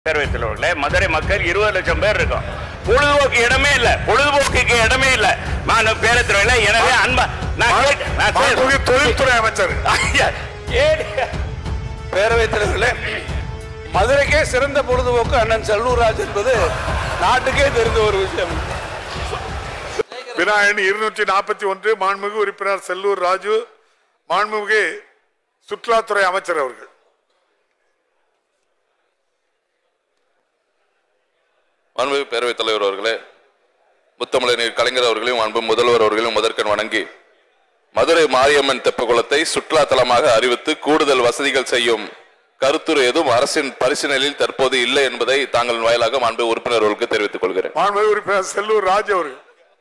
பேரவைத் தலைவர்களே மதுரை மக்கள் இருபது லட்சம் பேர் இருக்கோம் பொழுதுபோக்கு இடமே இல்ல பொழுதுபோக்குக்கு இடமே இல்ல நான் பேரத்துறையில எனவே அன்பா நான் கேட்டு- நான் சே- மாண்புமிகு தொழில்துறை அமைச்சர் ஐயா, கேடு. பேரவைத் தலைவர்களே மதுரைக்கே சிறந்த பொழுதுபோக்கு அண்ணன் செல்லூர்ராஜ் என்பது நாட்டுக்கே தெரிந்த ஒரு விஷயம் வினாயன் இருநூற்றி நாற்பத்தி ஒன்று மாண்புமிகு உறுப்பினர் செல்லூர் ராஜு மாண்புமிகு சுற்றுலாத்துறை அமைச்சர் அவர்கள் மாண்புமிகு பேரவைத் தலைவர் அவர்களே முத்தமிழர் கலைஞர் அவர்களையும் அன்பு முதல்வர் அவர்களையும் முதற்கண் வணங்கி மதுரை மாரியம்மன் தெப்பக்குளத்தை சுற்றுலா தலமாக அறிவித்து கூடுதல் வசதிகள் செய்யும் கருத்துரு எதுவும் அரசின் பரிசீலனையில் தற்போது இல்லை என்பதை தாங்கள் வாயிலாக மாண்பு உறுப்பினர் அவர்களுக்கு தெரிவித்துக் கொள்கிறேன் மாண்புமிகு உறுப்பினர் செல்லூர் ராஜு அவர்கள்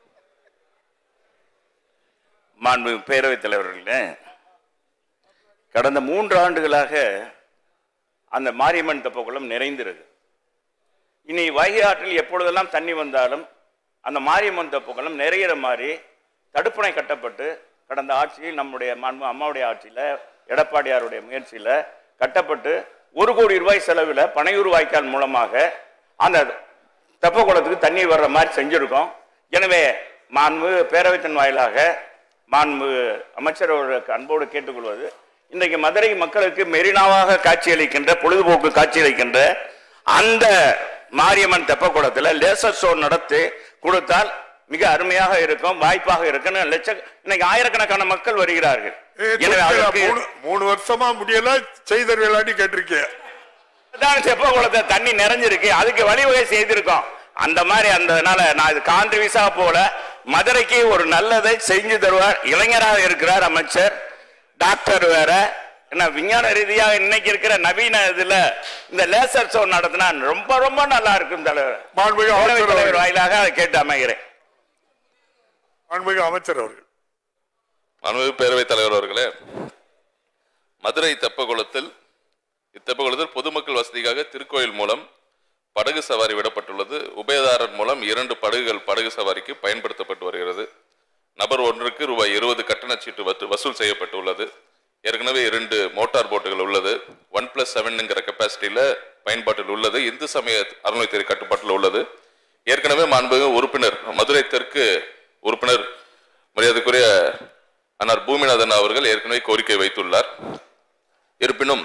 மாண்பு பேரவைத் தலைவர்களே கடந்த மூன்று ஆண்டுகளாக அந்த மாரியம்மன் தெப்பக்குளம் நிறைந்திருக்கு இனி வைகை ஆற்றில் எப்பொழுதெல்லாம் தண்ணி வந்தாலும் அந்த மாரியம்மன் தெப்பக்குளம் நிறையிற மாதிரி தடுப்பணை கட்டப்பட்டு கடந்த ஆட்சியில் நம்முடைய மாண்பு அம்மாவுடைய ஆட்சியில் எடப்பாடியாருடைய முயற்சியில் கட்டப்பட்டு ஒரு கோடி ரூபாய் செலவில் பனையூர் வாய்க்கால் மூலமாக அந்த தெப்பக்குளத்துக்கு தண்ணீர் வர்ற மாதிரி செஞ்சுருக்கோம் எனவே மாண்பு பேரவைத்தின் வாயிலாக மாண்பு அமைச்சர் அவர்களுக்கு அன்போடு கேட்டுக்கொள்வது இன்றைக்கு மதுரை மக்களுக்கு மெரினாவாக காட்சியளிக்கின்ற பொழுதுபோக்கு காட்சியளிக்கின்ற அந்த மாரியம்மன் தெப்பக்குளத்தில் லேசர் ஷோ நடத்தி கொடுத்தால் மிக அருமையாக இருக்கும் வாய்ப்பாக இருக்குன்னு லட்ச இன்னைக்கு ஆயிரக்கணக்கான மக்கள் வருகிறார்கள் ஏய், எனவே தொழில்துறை அதற்கு மூணு மூணு வருஷமா முடியல செய்தர் விளையாடி கேட்டிருக்கீங்க தான் செப்பகுளத்தை தண்ணி நிறைஞ்சிருக்கு அதுக்கு வழிவகை செய்திருக்கோம் அந்த மாதிரி அந்தனால நான் இது காந்திரி விசா போல மதுரைக்கு ஒரு நல்லதை செஞ்சு தருவார் இளைஞராக இருக்கிறார் அமைச்சர் டாக்டர் வேற என்ன விஞ்ஞான ரீதியாக இன்னைக்கு இருக்கிற நவீன இதுல இந்த லேசர் ஷோ நடத்தினா ரொம்ப ரொம்ப நல்லா இருக்கும் தலைவர் மாண்புமிகு பேரவைத் அமைச்சர் தலைவர் அவர்கள் வாயிலாக அதை கேட்டு அமைகிறேன் மாண்புமிகு அமைச்சர் அவர்கள் மாண்புமிகு பேரவைத் தலைவர் அவர்களே மதுரை தெப்பக்குளத்தில் இத்தெப்பக்குளத்தில் பொதுமக்கள் வசதிக்காக திருக்கோயில் மூலம் படகு சவாரி விடப்பட்டுள்ளது உபயதாரர் மூலம் இரண்டு படகுகள் படகு சவாரிக்கு பயன்படுத்தப்பட்டு வருகிறது நபர் ஒன்றுக்கு ரூபாய் இருபது கட்டணச்சீட்டு வத்து- வசூல் செய்யப்பட்டுள்ளது ஏற்கனவே இரண்டு மோட்டார் போட்டுகள் உள்ளது ஒன் பிளஸ் செவன்ங்கிற கெப்பாசிட்டியில பயன்பாட்டில் உள்ளது இந்து சமய அறநிலைத்துறை கட்டுப்பாட்டில் உள்ளது ஏற்கனவே மாண்புமிகு உறுப்பினர் மதுரை தெற்கு உறுப்பினர் மரியாதைக்குரிய அன்னார் பூமிநாதன் அவர்கள் ஏற்கனவே கோரிக்கை வைத்துள்ளார் இருப்பினும்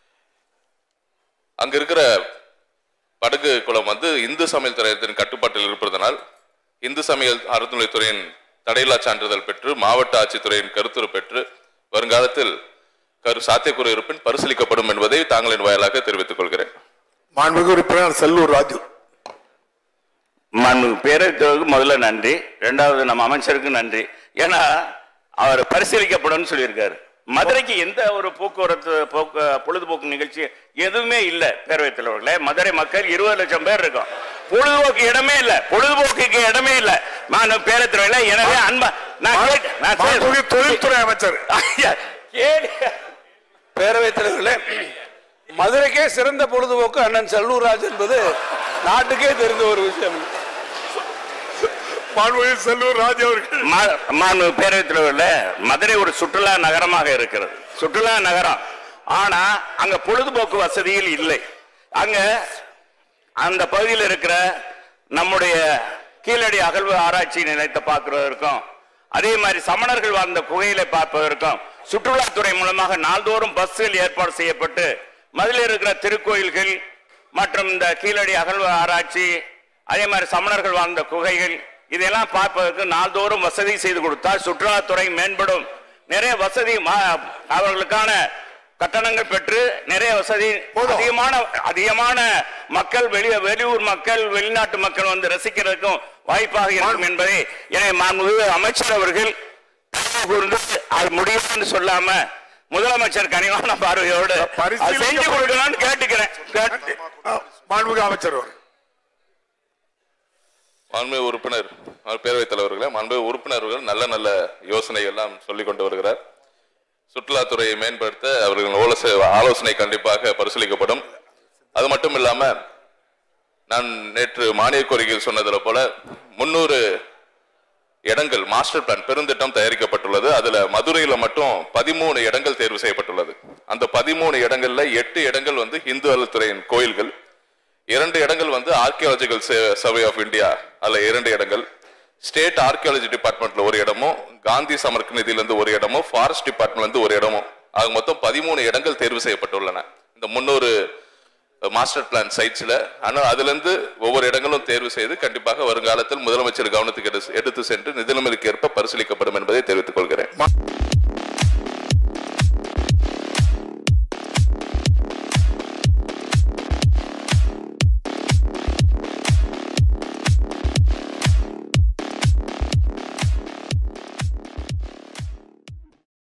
அங்க இருக்கிற படகு குளம் வந்து இந்து சமையல் துறையத்தின் கட்டுப்பாட்டில் இருப்பதனால் இந்து சமையல் அறநிலைத்துறையின் தடையில்லா சான்றிதழ் பெற்று மாவட்ட ஆட்சித்துறையின் கருத்துரு பெற்று வருங்காலத்தில் கரு சாத்தியக்கூறு இருப்பின் பரிசீலிக்கப்படும் என்பதை தாங்களின் வாயிலாக தெரிவித்துக் கொள்கிறேன் மாண்புமிகு உறுப்பினர் செல்லூர் ராஜு மனு பேரவைக்கு முதல்ல நன்றி ரெண்டாவது நம்ம அமைச்சருக்கு நன்றி ஏன்னா அவர் பரிசீலிக்கப்படும் சொல்லியிருக்காரு மதுரைக்கு எந்த ஒரு போக்குவரத்து போக்கு பொழுதுபோக்கு நிகழ்ச்சி எதுவுமே இல்ல பேரவைத் தலைவர்களே மதுரை மக்கள் இருபது லட்சம் பேர் இருக்கோம் பொழுதுபோக்கு இடமே இல்ல பொழுதுபோக்குக்கு இடமே இல்ல நான் பேரவைத் தலைவர்களே எனவே அன்பா நான் கேட்டு- நான் சே- மாண்புமிகு தொழில்துறை அமைச்சர் ஐயா, கேடு. பேரவைத் தலைவர்களே மதுரைக்கே சிறந்த பொழுதுபோக்கு அண்ணன் செல்லூர்ராஜ் என்பது நாட்டுக்கே தெரிந்த ஒரு விஷயம் மாண்புமிகு செல்லூர் ராஜு அவர்கள் மா- மாண்பு பேரவைத் தலைவர்ல மதுரை ஒரு சுற்றுலா நகரமாக இருக்கிறது சுற்றுலா நகரம் ஆனா அங்க பொழுதுபோக்கு வசதிகள் இல்லை அங்க அந்த பகுதியில் இருக்கிற நம்முடைய கீழடி அகழ்வு ஆராய்ச்சி நிலையத்தை பார்க்கிறதற்கும் அதே மாதிரி சமணர்கள் வாழ்ந்த குகையில பார்ப்பதற்கும் சுற்றுலாத்துறை மூலமாக நாள்தோறும் பஸ்கள் ஏற்பாடு செய்யப்பட்டு மதுரையில் இருக்கிற திருக்கோயில்கள் மற்றும் இந்த கீழடி அகழ்வு ஆராய்ச்சி அதே மாதிரி சமணர்கள் வாழ்ந்த குகைகள் இதெல்லாம் பார்ப்பதற்கு நாள்தோறும் வசதி செய்து கொடுத்தால் சுற்றுலாத்துறை மேம்படும் நிறைய வசதி மா- அவர்களுக்கான கட்டணங்கள் பெற்று நிறைய வசதி அதிகமான அதிகமான மக்கள் வெளி வெளியூர் மக்கள் வெளிநாட்டு மக்கள் வந்து ரசிக்கிறதுக்கும் வாய்ப்பாக இருக்கும் என்பதை எனவே மாண்புமிகு அமைச்சர் அவர்கள் தயவு கூர்ந்து அது முடியும்னு சொல்லாம முதலமைச்சர் கனிவான பார்வையோடு அதை செஞ்சு கொடுக்கலாம்னு கேட்டுக்கிறேன் கேட்டு- மாண்புமிகு அமைச்சர் அவர்கள் மாண்புமிகு உறுப்பினர் அவர் பேரவைத் தலைவர்களே மாண்புமிகு உறுப்பினர்கள் நல்ல நல்ல யோசனை எல்லாம் சொல்லிக் கொண்டு வருகிறார் சுற்றுலாத்துறையை மேம்படுத்த அவர்கள் ஆலோசனை ஆலோசனை கண்டிப்பாக பரிசீலிக்கப்படும் அது மட்டும் இல்லாம நான் நேற்று மானிய கோரிக்கையில் சொன்னதுல போல முன்னூறு இடங்கள் மாஸ்டர் பிளான் பெருந்திட்டம் தயாரிக்கப்பட்டுள்ளது அதுல மதுரையில மட்டும் பதிமூணு இடங்கள் தேர்வு செய்யப்பட்டுள்ளது அந்த பதிமூணு இடங்கள்ல எட்டு இடங்கள் வந்து இந்து அறத்துறையின் கோயில்கள் இரண்டு இடங்கள் வந்து ஆர்கியாலஜிக்கல் சர்வே ஆஃப் இந்தியா அதுல இரண்டு இடங்கள் ஸ்டேட் ஆர்கியாலஜி டிபார்ட்மெண்ட்ல ஒரு இடமும் காந்தி சமர்க்க நிதியில இருந்து ஒரு இடமும் ஃபாரஸ்ட் டிபார்ட்மெண்ட்ல இருந்து ஒரு இடமும் ஆக மொத்தம் பதிமூணு இடங்கள் தேர்வு செய்யப்பட்டுள்ளன இந்த முன்னூறு மாஸ்டர் பிளான் சைட்ஸ்ல ஆனால் அதுல இருந்து ஒவ்வொரு இடங்களும் தேர்வு செய்து கண்டிப்பாக வருங்காலத்தில் முதலமைச்சர் கவனத்துக்கு எடுத்து- எடுத்து சென்று நிதி நிலைமைக்கு ஏற்ப பரிசீலிக்கப்படும் என்பதை தெரிவித்துக் கொள்கிறேன்